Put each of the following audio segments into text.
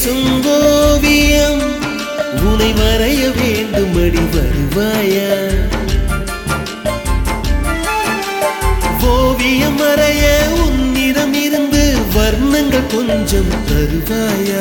பேசும் ஓவியம் உனை வரைய வேண்டுமடி வருவாயா ஓவியம் வரைய உன்னிடம் இருந்து வர்ணங்கள் கொஞ்சம் தருவாயா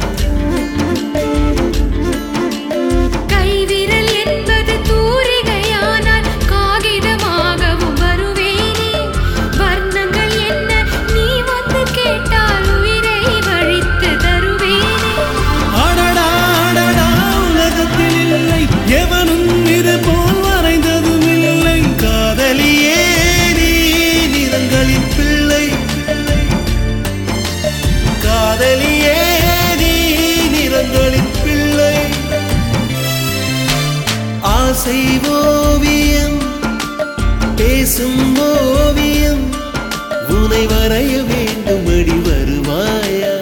கைவிரல் என்பது தூரிகையானால் காகிதமாகவும் வருவேனே வர்ணங்கள் என்ன நீ வந்து கேட்டால் உயிரை வழித்து தருவேனே அடடா அடடா உலகத்தில் இல்லை எவனும் இது போல் வரைந்ததும் இல்லை காதலியே நீ நிறங்களின் பிள்ளை காதலியே நீ நிறங்களின் பிள்ளை ஆசை ஓவியம் பேசும் ஓவியம் உனை வரைய வேண்டுமடி வருவாயா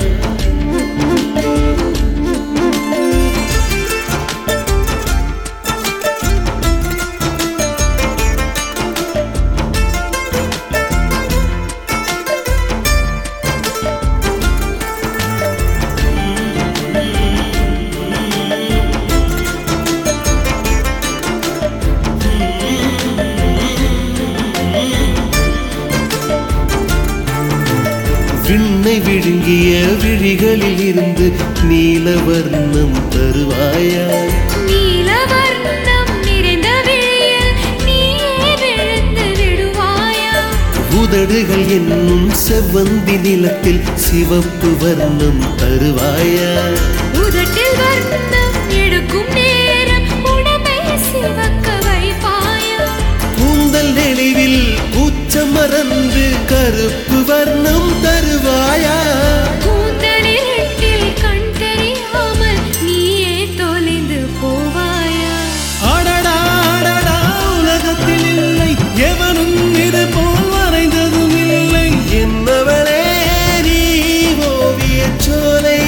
விண்ணை விழுங்கிய விழிகளில் இருந்து நீலவர்ணம் தருவாயா நீலவர்ணம் நிறைந்த விழியில் நீயே விழுந்து விடுவாயா உதடுகள் என்னும் செவ்வந்தி நிலத்தில் சிவப்பு வர்ணம் தருவாயா உதட்டில் வர்ணம் எடுக்கும் நேரம் உடம்பை சிவக்க வைப்பாயா கூந்தல் நெளிவில் கூச்சம் மறந்து கருப்பு வர்ணம் தருவாயா கூந்தலிரட்டில் கண் தெரியாமல் நீயே தொலைந்து போவாயா அடடா அடடா உலகத்தில் இல்லை எவனும் இது போல் வரைந்ததும் இல்லை என்னவளே நீ ஓவியச் சோலை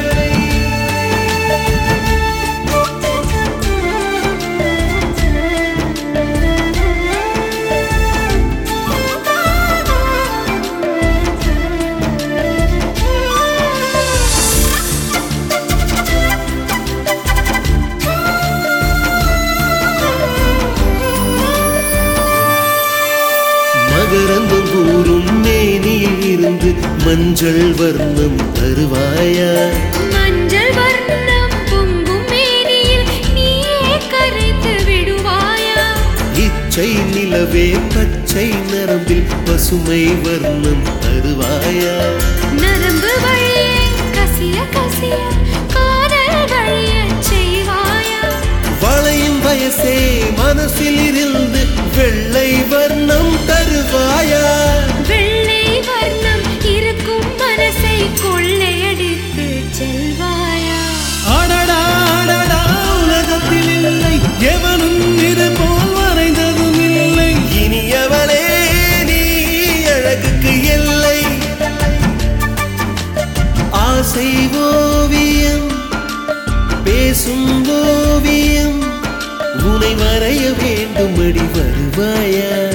மகரந்தம் கூறும் மேனியில் இருந்து மஞ்சள் வர்ணம் தருவாயா மஞ்சள் வர்ணம் பொங்கும் மேனியில் நீயே கரைத்து விடுவாயா இச்சை நிலவே பச்சை நரம்பில் பசுமை வர்ணம் தருவாயா நரம்பு வழியே கசிய கசிய காதல் வழியச் செய்வாயா வளையும் வயசே மனசில் இருந்து வெள்ளை வர்ணம் தருவாயா வெள்ளை வர்ணம் இருக்கும் மனசை கொள்ளையடித்து செல்வாயா அடடா அடடா உலகத்தில் இல்லை எவனும் இது போல் வரைந்ததும் இல்லை இனியவளே நீ அழகுக்கு எல்லை ஆசை ஓவியம் பேசும் ஓவியம் உனை வரைய வேண்டுமடி வருவாயா